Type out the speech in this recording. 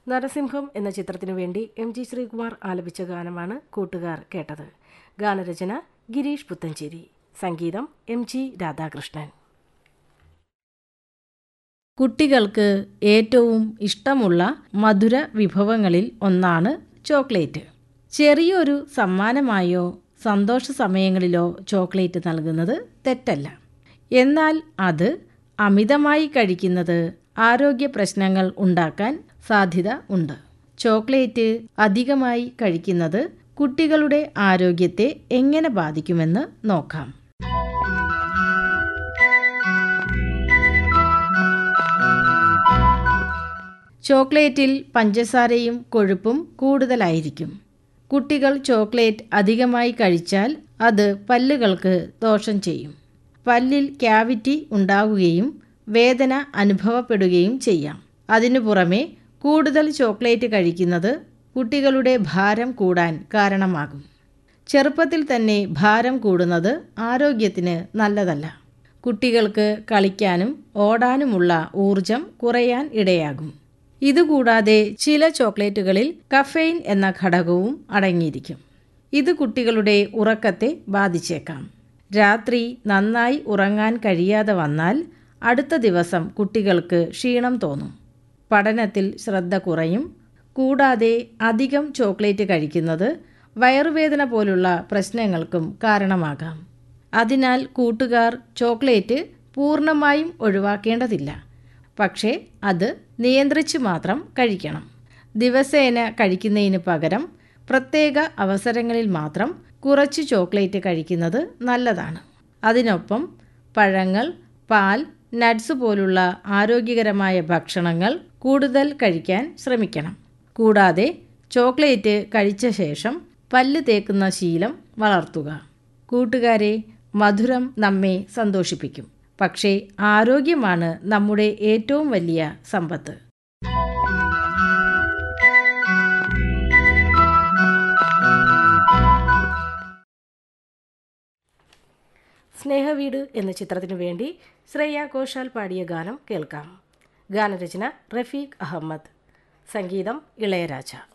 നരസിംഹം എന്ന ചിത്രത്തിനു വേണ്ടി എം ജി ശ്രീകുമാർ ആലപിച്ച ഗാനമാണ് കൂട്ടുകാർ കേട്ടത് ഗാനരചന ഗിരീഷ് പുത്തഞ്ചേരി സംഗീതം എം ജി രാധാകൃഷ്ണൻ കുട്ടികൾക്ക് ഏറ്റവും ഇഷ്ടമുള്ള മധുര വിഭവങ്ങളിൽ ഒന്നാണ് ചോക്ലേറ്റ് ചെറിയൊരു സമ്മാനമായോ സന്തോഷ സമയങ്ങളിലോ ചോക്ലേറ്റ് നൽകുന്നത് തെറ്റല്ല എന്നാൽ അത് അമിതമായി കഴിക്കുന്നത് ആരോഗ്യ പ്രശ്നങ്ങൾ ഉണ്ടാക്കാൻ സാധ്യത ഉണ്ട് ചോക്ലേറ്റ് അധികമായി കഴിക്കുന്നത് കുട്ടികളുടെ ആരോഗ്യത്തെ എങ്ങനെ ബാധിക്കുമെന്ന് നോക്കാം ചോക്ലേറ്റിൽ പഞ്ചസാരയും കൊഴുപ്പും കൂടുതലായിരിക്കും കുട്ടികൾ ചോക്ലേറ്റ് അധികമായി കഴിച്ചാൽ അത് പല്ലുകൾക്ക് ദോഷം ചെയ്യും പല്ലിൽ ക്യാവിറ്റി ഉണ്ടാവുകയും വേദന അനുഭവപ്പെടുകയും ചെയ്യാം അതിനു പുറമെ കൂടുതൽ ചോക്ലേറ്റ് കഴിക്കുന്നത് കുട്ടികളുടെ ഭാരം കൂടാൻ കാരണമാകും ചെറുപ്പത്തിൽ തന്നെ ഭാരം കൂടുന്നത് ആരോഗ്യത്തിന് നല്ലതല്ല കുട്ടികൾക്ക് കളിക്കാനും ഓടാനുമുള്ള ഊർജം കുറയാൻ ഇടയാകും ഇതുകൂടാതെ ചില ചോക്ലേറ്റുകളിൽ കഫെയിൻ എന്ന ഘടകവും അടങ്ങിയിരിക്കും ഇത് കുട്ടികളുടെ ഉറക്കത്തെ ബാധിച്ചേക്കാം രാത്രി നന്നായി ഉറങ്ങാൻ കഴിയാതെ വന്നാൽ അടുത്ത ദിവസം കുട്ടികൾക്ക് ക്ഷീണം തോന്നും പഠനത്തിൽ ശ്രദ്ധ കുറയും കൂടാതെ അധികം ചോക്ലേറ്റ് കഴിക്കുന്നത് വയറുവേദന പോലുള്ള പ്രശ്നങ്ങൾക്കും കാരണമാകാം അതിനാൽ കൂട്ടുകാർ ചോക്ലേറ്റ് പൂർണ്ണമായും ഒഴിവാക്കേണ്ടതില്ല പക്ഷേ അത് നിയന്ത്രിച്ച് മാത്രം കഴിക്കണം ദിവസേന കഴിക്കുന്നതിന് പകരം പ്രത്യേക അവസരങ്ങളിൽ മാത്രം കുറച്ച് ചോക്ലേറ്റ് കഴിക്കുന്നത് നല്ലതാണ് അതിനൊപ്പം പഴങ്ങൾ പാൽ നട്ട്സ് പോലുള്ള ആരോഗ്യകരമായ ഭക്ഷണങ്ങൾ കൂടുതൽ കഴിക്കാൻ ശ്രമിക്കണം കൂടാതെ ചോക്ലേറ്റ് കഴിച്ച ശേഷം പല്ല് തേക്കുന്ന ശീലം വളർത്തുക കൂട്ടുകാരെ മധുരം നമ്മെ സന്തോഷിപ്പിക്കും പക്ഷേ ആരോഗ്യമാണ് നമ്മുടെ ഏറ്റവും വലിയ സമ്പത്ത് സ്നേഹവീട് എന്ന ചിത്രത്തിനു വേണ്ടി ശ്രേയ ഘോഷാൽ പാടിയ ഗാനം കേൾക്കാം ഗാനരചന റഫീഖ് അഹമ്മദ് സംഗീതം ഇളയരാജ